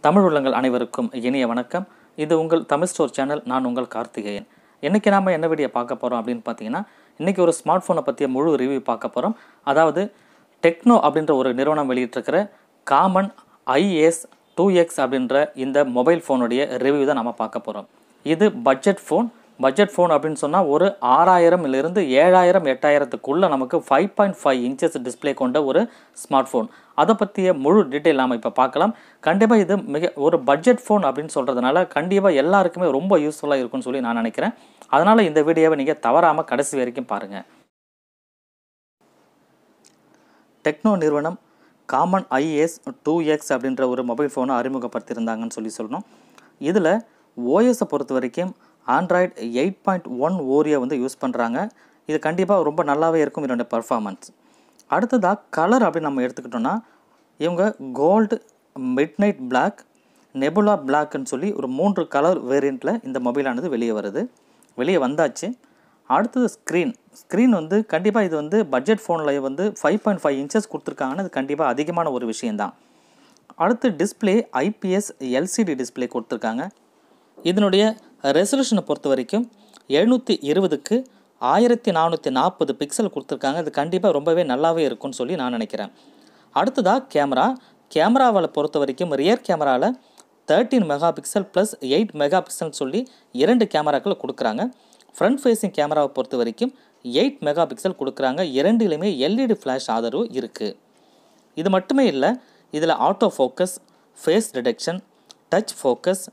தமிழ் உள்ளங்கள் அனைவருக்கும் இனிய வணக்கம் இது உங்கள் தமிழ் ஸ்டோர் சேனல் நான் உங்கள் கார்த்திகேயன் இன்றைக்கி நாம் என்ன வீடியோ பார்க்க போகிறோம் அப்படின்னு பார்த்தீங்கன்னா இன்றைக்கி ஒரு ஸ்மார்ட் ஃபோனை பற்றிய முழு ரிவ்யூ பார்க்க போகிறோம் அதாவது டெக்னோ அப்படின்ற ஒரு நிறுவனம் வெளியிட்டிருக்கிற காமன் ஐஎஸ் டூ எக்ஸ் அப்படின்ற இந்த மொபைல் ஃபோனுடைய ரிவ்யூ தான் நம்ம பார்க்க போகிறோம் இது பட்ஜெட் ஃபோன் பட்ஜெட் ஃபோன் அப்படின்னு சொன்னால் ஒரு ஆறாயிரம்லேருந்து ஏழாயிரம் எட்டாயிரத்துக்குள்ளே நமக்கு five point five inches display கொண்ட ஒரு ஸ்மார்ட் ஃபோன் அதை பற்றிய முழு டீட்டெயில் நாம் இப்போ பார்க்கலாம் கண்டிப்பாக இது மிக ஒரு பட்ஜெட் ஃபோன் அப்படின்னு சொல்கிறதுனால கண்டிப்பாக எல்லாருக்குமே ரொம்ப யூஸ்ஃபுல்லாக இருக்கும்னு சொல்லி நான் நினைக்கிறேன் அதனால் இந்த வீடியோவை நீங்கள் தவறாமல் கடைசி வரைக்கும் பாருங்கள் டெக்னோ நிறுவனம் காமன் ஐஎஸ் டூ எக்ஸ் அப்படின்ற ஒரு மொபைல் ஃபோனை அறிமுகப்படுத்தியிருந்தாங்கன்னு சொல்லி சொல்லணும் இதில் ஓஎஸை பொறுத்த வரைக்கும் ஆண்ட்ராய்டு எயிட் பாயிண்ட் ஒன் ஓரியை வந்து யூஸ் பண்ணுறாங்க இது கண்டிப்பாக ரொம்ப நல்லாவே இருக்கும் இதனுடைய பர்ஃபார்மன்ஸ் அடுத்ததாக கலர் அப்படின்னு நம்ம எடுத்துக்கிட்டோன்னா இவங்க gold midnight black nebula பிளாக்னு சொல்லி ஒரு மூன்று கலர் வேரியண்ட்டில் இந்த மொபைலானது வெளியே வருது வெளியே வந்தாச்சு அடுத்தது ஸ்க்ரீன் ஸ்க்ரீன் வந்து கண்டிப்பாக இது வந்து பட்ஜெட் ஃபோனில் வந்து ஃபைவ் பாயிண்ட் ஃபைவ் இன்ச்சஸ் கொடுத்துருக்காங்கன்னு அது கண்டிப்பாக அதிகமான ஒரு விஷயந்தான் அடுத்து டிஸ்பிளே ஐபிஎஸ் எல்சிடி டிஸ்பிளே கொடுத்துருக்காங்க இதனுடைய ரெசல்யூஷனை பொறுத்த வரைக்கும் எழுநூற்றி இருபதுக்கு ஆயிரத்தி நானூற்றி நாற்பது பிக்சல் கொடுத்துருக்காங்க இது கண்டிப்பாக ரொம்பவே நல்லாவே இருக்கும்னு சொல்லி நான் நினைக்கிறேன் அடுத்ததாக கேமரா கேமராவில் பொறுத்த வரைக்கும் ரியர் கேமராவில் thirteen mega pixel plus eight mega பிக்சல்னு சொல்லி இரண்டு கேமராக்கள் கொடுக்குறாங்க ஃப்ரண்ட் ஃபேஸிங் கேமராவை பொறுத்த வரைக்கும் எயிட் மெகா பிக்சல் கொடுக்குறாங்க இரண்டிலுமே எல்இடி ஃப்ளாஷ் ஆதரவு இருக்குது இது மட்டுமே இல்லை இதில் auto focus face detection touch focus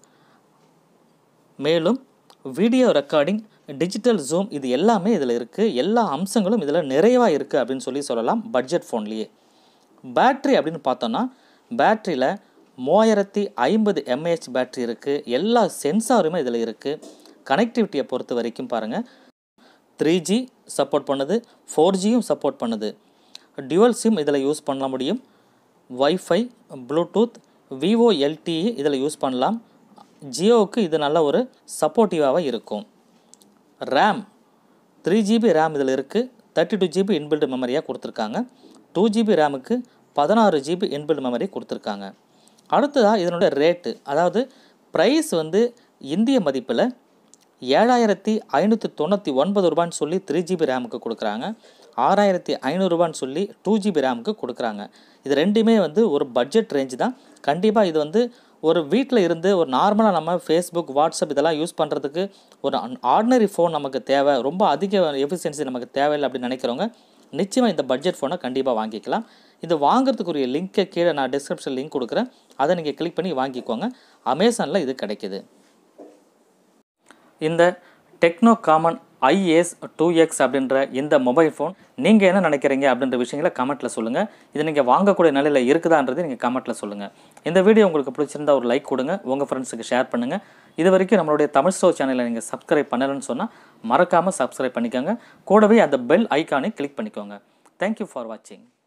மேலும் வீடியோ ரெக்கார்டிங் டிஜிட்டல் ஜூம் இது எல்லாமே இதில் இருக்குது எல்லா அம்சங்களும் இதில் நிறைவாக இருக்குது அப்படின்னு சொல்லி சொல்லலாம் பட்ஜெட் ஃபோன்லேயே பேட்ரி அப்படின்னு பார்த்தோன்னா பேட்ரியில் மூவாயிரத்தி ஐம்பது எம்ஏஹெச் பேட்ரி இருக்குது எல்லா சென்சாருமே இதில் இருக்குது கனெக்டிவிட்டியை பொறுத்த வரைக்கும் பாருங்கள் த்ரீ ஜி சப்போர்ட் பண்ணுது ஃபோர் ஜியும் சப்போர்ட் பண்ணுது டியூவல் சிம் இதில் யூஸ் பண்ண முடியும் வைஃபை ப்ளூடூத் விவோ எல்டிஇ இதில் யூஸ் பண்ணலாம் ஜியோவுக்கு இது நல்ல ஒரு சப்போர்ட்டிவாக இருக்கும் ரேம் த்ரீ ஜிபி ரேம் இதில் இருக்குது தேர்ட்டி டூ ஜிபி இன்பில்டு மெமரியாக கொடுத்துருக்காங்க டூ ஜிபி ரேமுக்கு பதினாறு ஜிபி இன்பில்டு மெமரி கொடுத்துருக்காங்க அடுத்ததாக இதனுடைய ரேட்டு அதாவது ப்ரைஸ் வந்து இந்திய மதிப்பில் ஏழாயிரத்தி ஐநூற்றி தொண்ணூற்றி ஒன்பது ரூபான்னு சொல்லி த்ரீ ஜிபி ரேமுக்கு கொடுக்குறாங்க ஆறாயிரத்தி ஐநூறுரூபான்னு சொல்லி டூ ஜிபி ரேமுக்கு கொடுக்குறாங்க இது ரெண்டுமே வந்து ஒரு பட்ஜெட் ரேஞ்ச் தான் கண்டிப்பாக இது வந்து ஒரு வீட்டில் இருந்து ஒரு நார்மலாக நம்ம ஃபேஸ்புக் வாட்ஸ்அப் இதெல்லாம் யூஸ் பண்ணுறதுக்கு ஒரு ஆர்டினரி ஃபோன் நமக்கு தேவை ரொம்ப அதிக எஃபிஷியன்சி நமக்கு தேவையில்லை அப்படின்னு நினைக்கிறவங்க நிச்சயமாக இந்த பட்ஜெட் ஃபோனை கண்டிப்பாக வாங்கிக்கலாம் இது வாங்குறதுக்குரிய லிங்க்கை கீழே நான் டிஸ்கிரிப்ஷன் லிங்க் கொடுக்குறேன் அதை நீங்கள் கிளிக் பண்ணி வாங்கிக்கோங்க அமேசானில் இது கிடைக்கிது இந்த Tecno Camon IS two X அப்படின்ற இந்த மொபைல் ஃபோன் நீங்கள் என்ன நினைக்கிறீங்க அப்படின்ற விஷயங்களை கமெண்ட்டில் சொல்லுங்கள் இது நீங்கள் வாங்கக்கூடிய நிலையில் இருக்குதான்றது நீங்கள் கமெண்ட்டில் சொல்லுங்கள் இந்த வீடியோ உங்களுக்கு பிடிச்சிருந்தா ஒரு லைக் கொடுங்க உங்கள் ஃப்ரெண்ட்ஸுக்கு ஷேர் பண்ணுங்கள் இது வரைக்கும் நம்மளுடைய தமிழ் ஸ்டோ சேனலை நீங்கள் சப்ஸ்கிரைப் பண்ணலன்னு சொன்னால் மறக்காமல் சப்ஸ்கிரைப் பண்ணிக்கோங்க கூடவே அந்த பெல் ஐக்கானை கிளிக் பண்ணிக்கோங்க தேங்க்யூ ஃபார் வாட்சிங்